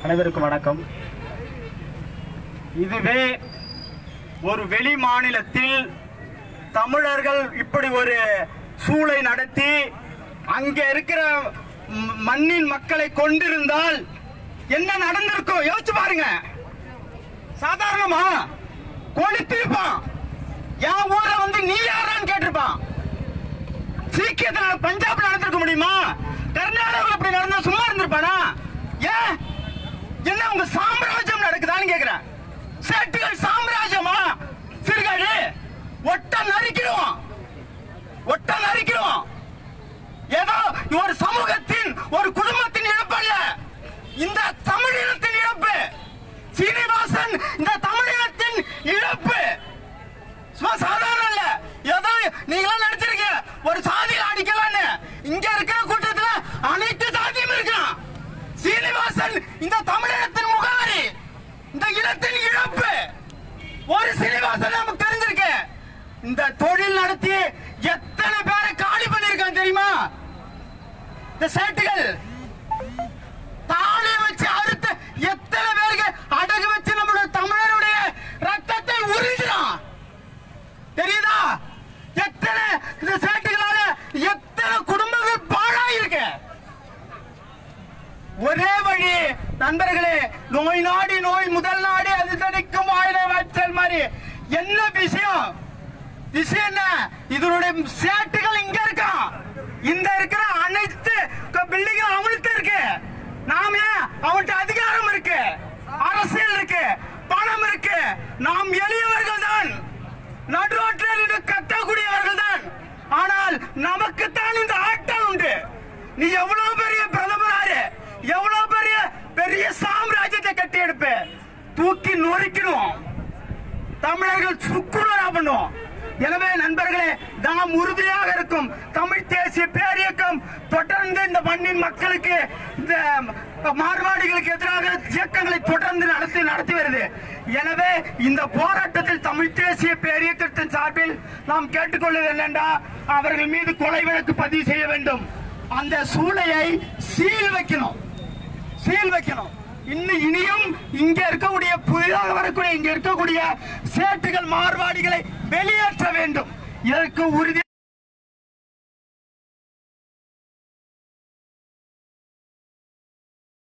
அனைவருக்கும் வணக்கம் இதுவே ஒரு வெளி மாநிலத்தில் தமிழர்கள் இப்படி ஒரு சூளை நடத்தி அங்க இருக்கிற ம- மண்ணின் மக்களை கொண்டிருந்தால் என்ன நடந்திருக்கும் யோசிச்சு பாருங்க சாதாரணமா கொளுத்திருப்பான் என் ஊர்ல வந்து நீ யாரான்னு கேட்டிருப்பான் சீக்கியத்துல பஞ்சாப்ல நடந்திருக்க முடியுமா கர்நாடகாவில் இப்படி நடந்தா சும்மா இருந்திருப்பானா ஏன் என்ன உங்க சாம்ராஜ்யம் நடக்குதான்னு கேக்குறேன் சேட்டுகள் சாம்ராஜ்யமா சிறுகாடு ஒட்ட நறுக்கிடுவோம் ஒட்ட நறுக்கிடுவோம் ஏதோ ஒரு சமூகத்தின் ஒரு குடும்பத்தின் இழப்பு அல்ல இந்த தமிழினத்தின் இழப்பு சீனிவாசன் இந்த தமிழினத்தின் இழப்பு சும்மா சாதாரண இல்ல ஏதோ நீங்களாம் நினைச்சிருக்க ஒரு சாதியில அடிக்கலான்னு இங்க இருக்கிற கூட்டத்துல அனைத்து சாதியும் இருக்கான் சீனிவாசன் இந்த தமிழினத்தின் முகாரி இந்த இனத்தின் இழப்பு ஒரு சீனிவாசன் நமக்கு தெரிஞ்சிருக்கு இந்த தொழில் நடத்தி எத்தனை பேரை காலி பண்ணிருக்கான் தெரியுமா இந்த சேட்டுகள் தாலி வச்சு அறுத்த எத்தனை பேருக்கு அடகு வச்சு நம்மளுடைய தமிழருடைய ரத்தத்தை உறிஞ்சிறான் தெரியுதா எத்தனை இந்த சேட்டுகளால எத்தனை குடும்பங்கள் பாழாயிருக்கு ஒரே வழி நண்பர்களே நோய் நாடி நோய் முதல் நாடி அது தணிக்கும் வாயில வச்சல் மாதிரி என்ன விஷயம் விஷயம் என்ன இதனுடைய சேட்டுகள் இங்க இருக்கான் இந்த இருக்கிற அனைத்து பில்டிங்கும் அவனுக்கு இருக்கு நாம அவன்கிட்ட அதிகாரம் இருக்கு அரசியல் இருக்கு பணம் இருக்கு நாம் எளியவர்கள் தான் நடுரோட்டில் இது கட்டக்கூடியவர்கள் தான் ஆனால் நமக்குத்தான் இந்த ஆட்டம் உண்டு நீ எவ்வளவு பெரிய பிரதமராரு எவ்வளவு பெரிய பெரிய சாம்ராஜ்யத்தை கட்டி எடுப்ப தூக்கி நொறுக்கிடுவோம் தமிழர்கள் சுக்குநூறா பண்ணுவோம் எனவே நண்பர்களே நாம் உறுதியாக இருக்கும் தமிழ் தேசிய பேரியக்கம் தொடர்ந்து இந்த மண்ணின் மக்களுக்கு இந்த மார்வாடிகளுக்கு எதிராக இயக்கங்களை தொடர்ந்து நடத்தி நடத்தி வருது எனவே இந்த போராட்டத்தில் தமிழ் தேசிய பேரியக்கத்தின் சார்பில் நாம் கேட்டுக்கொள்வது என்னென்றா அவர்கள் மீது கொலை வழக்கு பதிவு செய்ய வேண்டும் அந்த சூளையை சீல் வைக்கணும் சீல் வைக்கணும் இன்னும் இனியும் இங்க இருக்கக்கூடிய புதிதாக வரக்கூடிய இங்க இருக்கக்கூடிய சேட்டுகள் மார்வாடிகளை வெளியேற்ற வேண்டும் இதற்கு உறுதி